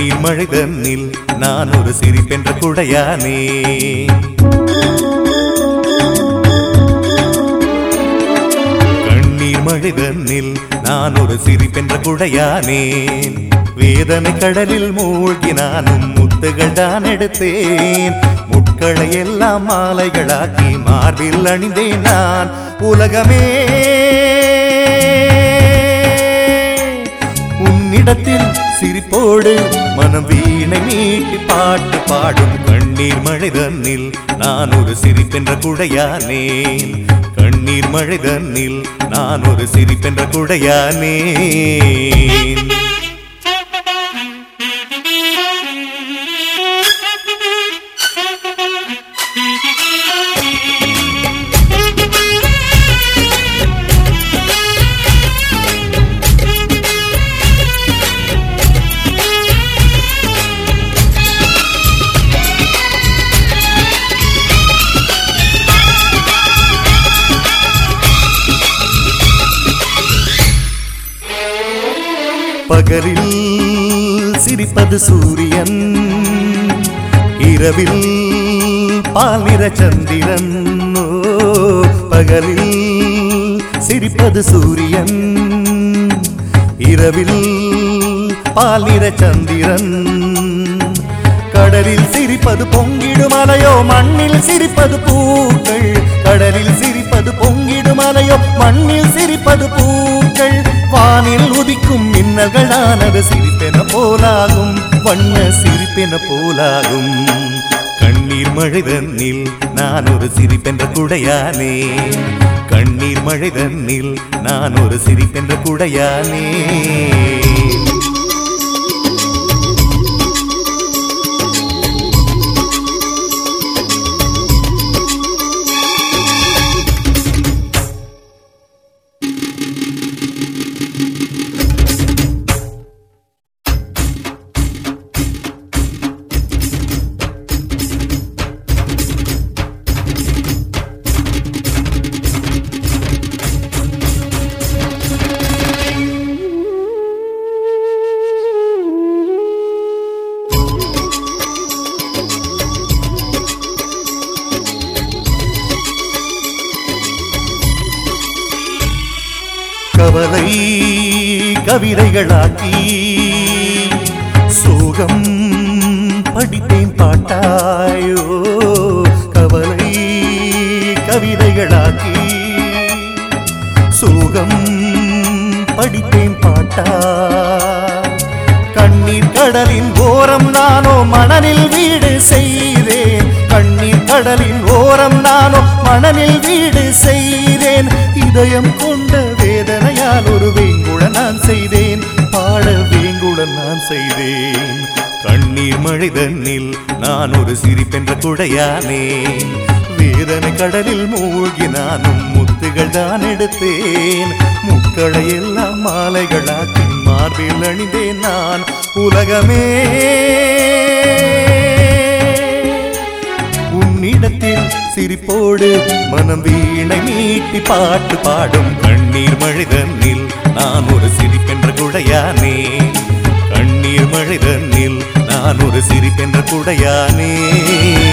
கண்ணீர் மழை தன்னில் நான் ஒரு சிரிப்பென்ற குடையானே கண்ணீர் மழை தன்னில் நான் ஒரு சிரிப்பென்ற குடையானேன் வேதனை கடலில் மூழ்கி நானும் முத்துகள் தான் எடுத்தேன் முட்களை எல்லாம் மாலைகளாக்கி மார்பில் அணிந்தேன் நான் உலகமே உன்னிடத்தில் சிரிப்போடு மனம் வீணை மீட்டி பாட்டு பாடும் கண்ணீர் மழை தன்னில் நான் ஒரு சிரிப்பென்ற குடையானேன் கண்ணீர் மழை தன்னில் நான் ஒரு சிரிப்பென்ற குடையானேன் பகலில் சிரிப்பது சூரியன் இரவில் பால் நிற சந்திரன் ஓ, பகலில் சிரிப்பது சூரியன் இரவில் பால் நிற சந்திரன் கடலில் சிரிப்பது பொங்கிடும் அலையோ மண்ணில் சிரிப்பது பூக்கள் கடலில் சிரிப்பது பொங்கிடும் அலையோ மண்ணில் சிரிப்பது பூக்கள் வானில் உதிக்கும் மின்னல்களானது சிரிப்பென போலாகும் வண்ண சிரிப்பென போலாகும் கண்ணீர் மழை தன்னில் நான் ஒரு சிரிப்பென்ற குடையானே கண்ணீர் மழை தன்னில் நான் ஒரு சிரிப்பென்ற குடையானே கவலை கவிதைகளாக்கி சோகம் படித்தேன் பாட்டாயோ கவலை கவிதைகளாக்கி சோகம் படித்தேன் பாட்டா கண்ணீர் கடலின் ஓரம் நானோ மணலில் வீடு செய்தேன் கண்ணீர் கடலின் ஓரம் நானோ மணலில் வீடு செய்தேன் இதயம் கொண்ட வேதனையால் ஒரு வேங்குட நான் செய்தேன் பாட வேங்குட நான் செய்தேன் கண்ணீர் மழை தன்னில் நான் ஒரு சிரிப்பென்ற குடையானேன் வேதனை கடலில் மூழ்கி நானும் முத்துகள் தான் எடுத்தேன் முக்களை எல்லாம் மாலைகளாக்கி மார்பில் அணிந்தேன் நான் உலகமே உன்னிடத்தில் சிரிப்போடு மனம் வீணை மீட்டி பாட்டு பாடும் கண்ணீர் மழை தன்னில் நான் ஒரு சிரிப்பென்ற குடையானே கண்ணீர் மழை தன்னில் நான் ஒரு சிரிப்பென்ற குடையானே